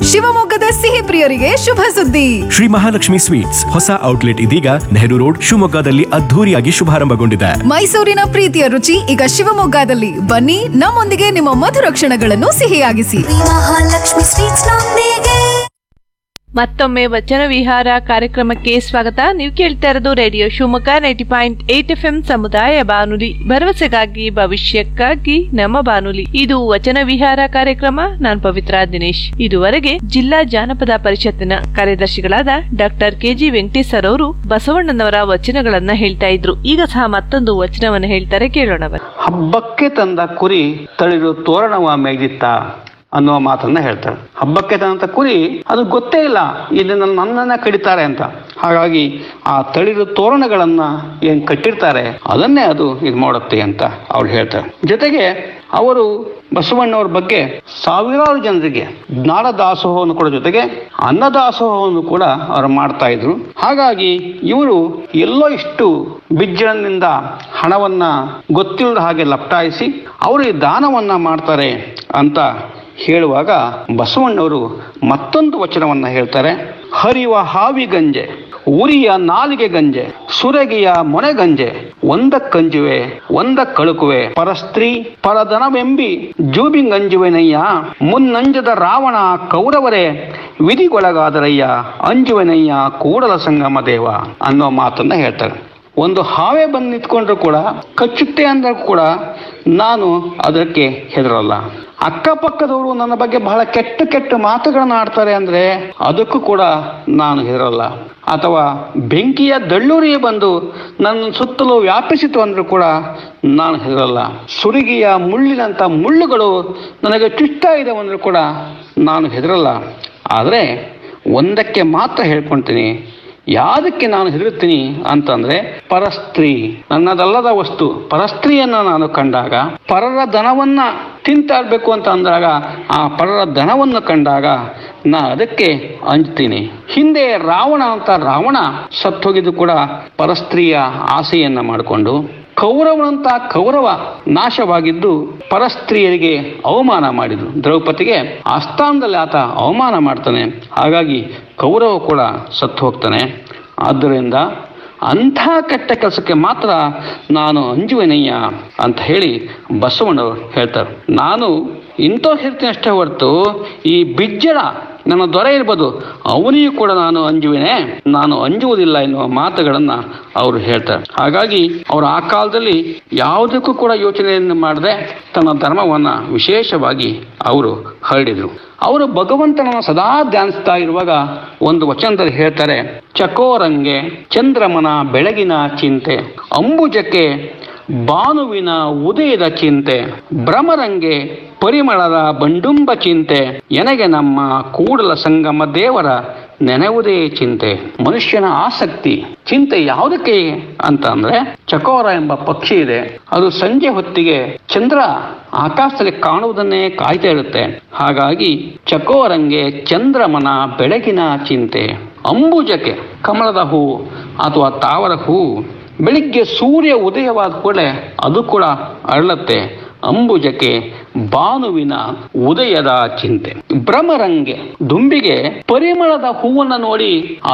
ಶಿವಮೊಗ್ಗದ ಸಿಹಿ ಪ್ರಿಯರಿಗೆ ಶುಭ ಸುದ್ದಿ ಶ್ರೀ ಮಹಾಲಕ್ಷ್ಮಿ ಸ್ವೀಟ್ಸ್ ಹೊಸ ಔಟ್ಲೆಟ್ ಇದೀಗ ನೆಹರು ರೋಡ್ ಶಿವಮೊಗ್ಗದಲ್ಲಿ ಅದ್ಧೂರಿಯಾಗಿ ಶುಭಾರಂಭಗೊಂಡಿದೆ ಮೈಸೂರಿನ ಪ್ರೀತಿಯ ರುಚಿ ಈಗ ಶಿವಮೊಗ್ಗದಲ್ಲಿ ಬನ್ನಿ ನಮ್ಮೊಂದಿಗೆ ನಿಮ್ಮ ಮಧುರ ಕ್ಷಣಗಳನ್ನು ಸಿಹಿಯಾಗಿಸಿ ಮಹಾಲಕ್ಷ್ಮಿ ಸ್ವೀಟ್ಸ್ ನೊಂದಿಗೆ ಮತ್ತೊಮ್ಮೆ ವಚನ ವಿಹಾರ ಕಾರ್ಯಕ್ರಮಕ್ಕೆ ಸ್ವಾಗತ ನೀವು ಕೇಳ್ತಾ ಇರೋದು radio Shivamogga ninety point eight F M ಸಮುದಾಯ ಬಾನುಲಿ ಭರವಸೆಗಾಗಿ ಭವಿಷ್ಯಕ್ಕಾಗಿ ನಮ್ಮ ಬಾನುಲಿ ಇದು ವಚನ ವಿಹಾರ ಕಾರ್ಯಕ್ರಮ ನಾನ್ ಪವಿತ್ರ ದಿನೇಶ್ ಇದುವರೆಗೆ ಜಿಲ್ಲಾ ಜಾನಪದ ಪರಿಷತ್ತಿನ ಕಾರ್ಯದರ್ಶಿಗಳಾದ ಡಾಕ್ಟರ್ ಕೆಜಿ ವೆಂಕಟೇಶ್ ಸರ್ ಅವರು ಬಸವಣ್ಣನವರ ವಚನಗಳನ್ನ ಹೇಳ್ತಾ ಇದ್ರು ಈಗ ಸಹ ಮತ್ತೊಂದು ವಚನವನ್ನು ಹೇಳ್ತಾರೆ ಕೇಳೋಣ ಬನ್ನಿ. ಹಬ್ಬಕ್ಕೆ ತಂದ ಕುರಿ ತಳಿರು ತೋರಣವ ಮೇಯ್ದಿತ್ತ ಅನ್ನುವ ಮಾತನ್ನ ಹೇಳ್ತಾರೆ ಹಬ್ಬಕ್ಕೆ ತಂದಂತ ಕುರಿ ಅದು ಗೊತ್ತೇ ಇಲ್ಲ ಇದನ್ನ ನನ್ನನ್ನ ಕಡಿತಾರೆ ಅಂತ ಹಾಗಾಗಿ ಆ ತಳಿರು ತೋರಣಗಳನ್ನ ಏನ್ ಕಟ್ಟಿರ್ತಾರೆ ಅದನ್ನೇ ಅದು ಇದು ಮಾಡುತ್ತೆ ಅಂತ ಅವ್ರು ಹೇಳ್ತಾರೆ ಜೊತೆಗೆ ಅವರು ಬಸವಣ್ಣವ್ರ ಬಗ್ಗೆ ಸಾವಿರಾರು ಜನರಿಗೆ ಜ್ಞಾನ ದಾಸೋಹವನ್ನು ಕೂಡ ಜೊತೆಗೆ ಅನ್ನದಾಸೋಹವನ್ನು ಕೂಡ ಅವರು ಮಾಡ್ತಾ ಇದ್ರು ಹಾಗಾಗಿ ಇವರು ಎಲ್ಲೋ ಇಷ್ಟು ಬಿಜ್ಜಳನಿಂದ ಹಣವನ್ನ ಗೊತ್ತಿಲ್ಲದ ಹಾಗೆ ಲಪ್ಟಾಯಿಸಿ ಅವರು ಈ ದಾನವನ್ನ ಮಾಡ್ತಾರೆ ಅಂತ ಹೇಳುವಾಗ ಬಸವಣ್ಣವರು ಮತ್ತೊಂದು ವಚನವನ್ನ ಹೇಳ್ತಾರೆ ಹರಿವ ಹಾವಿ ಗಂಜೆ ಉರಿಯ ನಾಲಿಗೆ ಗಂಜೆ ಸುರಗಿಯ ಮೊನೆ ಗಂಜೆ ಒಂದ ಕಂಜುವೆ ಒಂದ ಕಳುಕುವೆ ಪರಸ್ತ್ರೀ ಪರದನವೆಂಬಿ ಜೂಬಿಂಗಂಜುವೆನಯ್ಯ ಮುನ್ನಂಜದ ರಾವಣ ಕೌರವರೇ ವಿಧಿಗೊಳಗಾದರಯ್ಯ ಅಂಜುವೆನಯ್ಯ ಕೂಡಲ ಸಂಗಮ ದೇವ ಅನ್ನೋ ಮಾತನ್ನ ಹೇಳ್ತಾರೆ ಒಂದು ಹಾವೇ ಬಂದು ನಿಂತ್ಕೊಂಡ್ರು ಕೂಡ ಕಚ್ಚುತ್ತೆ ಅಂದ್ರೂ ಕೂಡ ನಾನು ಅದಕ್ಕೆ ಹೆದರಲ್ಲ ಅಕ್ಕಪಕ್ಕದವರು ನನ್ನ ಬಗ್ಗೆ ಬಹಳ ಕೆಟ್ಟ ಕೆಟ್ಟ ಮಾತುಗಳನ್ನ ಆಡ್ತಾರೆ ಅಂದ್ರೆ ಅದಕ್ಕೂ ಕೂಡ ನಾನು ಹೆದರಲ್ಲ ಅಥವಾ ಬೆಂಕಿಯ ದಳ್ಳೂರಿಯೇ ಬಂದು ನನ್ನ ಸುತ್ತಲೂ ವ್ಯಾಪಿಸಿತು ಅಂದ್ರೂ ಕೂಡ ನಾನು ಹೆದರಲ್ಲ ಸುರಿಗಿಯ ಮುಳ್ಳಿನಂತ ಮುಳ್ಳುಗಳು ನನಗೆ ಚುಚ್ತಾ ಇದೆ ಅಂದ್ರೂ ಕೂಡ ನಾನು ಹೆದರಲ್ಲ ಆದರೆ ಒಂದಕ್ಕೆ ಮಾತ್ರ ಹೇಳ್ಕೊಳ್ತೀನಿ ಯಾವುದಕ್ಕೆ ನಾನು ಹೆದರುತ್ತೀನಿ ಅಂತಂದ್ರೆ ಪರಸ್ತ್ರೀ ನನ್ನದಲ್ಲದ ವಸ್ತು ಪರಸ್ತ್ರೀಯನ್ನ ನಾನು ಕಂಡಾಗ ಪರರ ಧನವನ್ನ ತಿಂತಾಡ್ಬೇಕು ಅಂತ ಅಂದಾಗ ಆ ಪರರ ಧನವನ್ನು ಕಂಡಾಗ ನಾ ಅದಕ್ಕೆ ಅಂಜ್ತೀನಿ ಹಿಂದೆ ರಾವಣ ಅಂತ ರಾವಣ ಸತ್ತೋಗಿದ್ದು ಕೂಡ ಪರಸ್ತ್ರೀಯ ಆಸೆಯನ್ನ ಮಾಡಿಕೊಂಡು ಕೌರವನಂತ ಕೌರವ ನಾಶವಾಗಿದ್ದು ಪರಸ್ತ್ರೀಯರಿಗೆ ಅವಮಾನ ಮಾಡಿದ್ರು ದ್ರೌಪದಿಗೆ ಆ ಸ್ಥಾನದಲ್ಲಿ ಆತ ಅವಮಾನ ಮಾಡ್ತಾನೆ ಹಾಗಾಗಿ ಕೌರವ ಕೂಡ ಸತ್ತು ಹೋಗ್ತಾನೆ ಆದ್ದರಿಂದ ಅಂಥ ಕೆಟ್ಟ ಕೆಲಸಕ್ಕೆ ಮಾತ್ರ ನಾನು ಅಂಜುವೆನಯ್ಯ ಅಂತ ಹೇಳಿ ಬಸವಣ್ಣವರು ಹೇಳ್ತಾರೆ ನಾನು ಇಂಥ ಹೇಳ್ತೀನಿ ಅಷ್ಟೇ ಹೊರತು ಈ ಬಿಜ್ಜಳ ನನ್ನ ದೊರೆ ಇರ್ಬೋದು ಅವನಿಗೂ ಕೂಡ ನಾನು ಅಂಜುವೆನೆ ನಾನು ಅಂಜುವುದಿಲ್ಲ ಎನ್ನುವ ಮಾತುಗಳನ್ನ ಅವರು ಹೇಳ್ತಾರೆ ಹಾಗಾಗಿ ಅವರು ಆ ಕಾಲದಲ್ಲಿ ಯಾವುದಕ್ಕೂ ಕೂಡ ಯೋಚನೆಯನ್ನು ಮಾಡದೆ ತನ್ನ ಧರ್ಮವನ್ನ ವಿಶೇಷವಾಗಿ ಅವರು ಹರಡಿದ್ರು ಅವರು ಭಗವಂತನನ್ನು ಸದಾ ಧ್ಯಾನಿಸ್ತಾ ಇರುವಾಗ ಒಂದು ವಚನದಲ್ಲಿ ಹೇಳ್ತಾರೆ ಚಕೋರಂಗೆ ಚಂದ್ರಮನ ಬೆಳಗಿನ ಚಿಂತೆ ಅಂಬುಜಕ್ಕೆ ಭಾನುವಿನ ಉದಯದ ಚಿಂತೆ ಭ್ರಮರಂಗೆ ಪರಿಮಳದ ಬಂಡುಂಬ ಚಿಂತೆ ಎನಗೆ ನಮ್ಮ ಕೂಡಲ ಸಂಗಮ ದೇವರ ನೆನೆವುದೇ ಚಿಂತೆ ಮನುಷ್ಯನ ಆಸಕ್ತಿ ಚಿಂತೆ ಯಾವುದಕ್ಕೆ ಅಂತ ಅಂದ್ರೆ ಚಕೋರ ಎಂಬ ಪಕ್ಷಿ ಇದೆ ಅದು ಸಂಜೆ ಹೊತ್ತಿಗೆ ಚಂದ್ರ ಆಕಾಶದಲ್ಲಿ ಕಾಣುವುದನ್ನೇ ಕಾಯ್ತಾ ಇರುತ್ತೆ ಹಾಗಾಗಿ ಚಕೋರಂಗೆ ಚಂದ್ರಮನ ಬೆಳಗಿನ ಚಿಂತೆ ಅಂಬುಜಕ್ಕೆ ಕಮಲದ ಹೂ ಅಥವಾ ತಾವರ ಹೂ ಬೆಳಿಗ್ಗೆ ಸೂರ್ಯ ಉದಯವಾದ ಕೂಡಲೇ ಅದು ಕೂಡ ಅರಳುತ್ತೆ ಅಂಬುಜಕ್ಕೆ ಭಾನುವಿನ ಉದಯದ ಚಿಂತೆ ಭ್ರಮರಂಗೆ ದುಂಬಿಗೆ ಪರಿಮಳದ ಹೂವನ್ನ ನೋಡಿ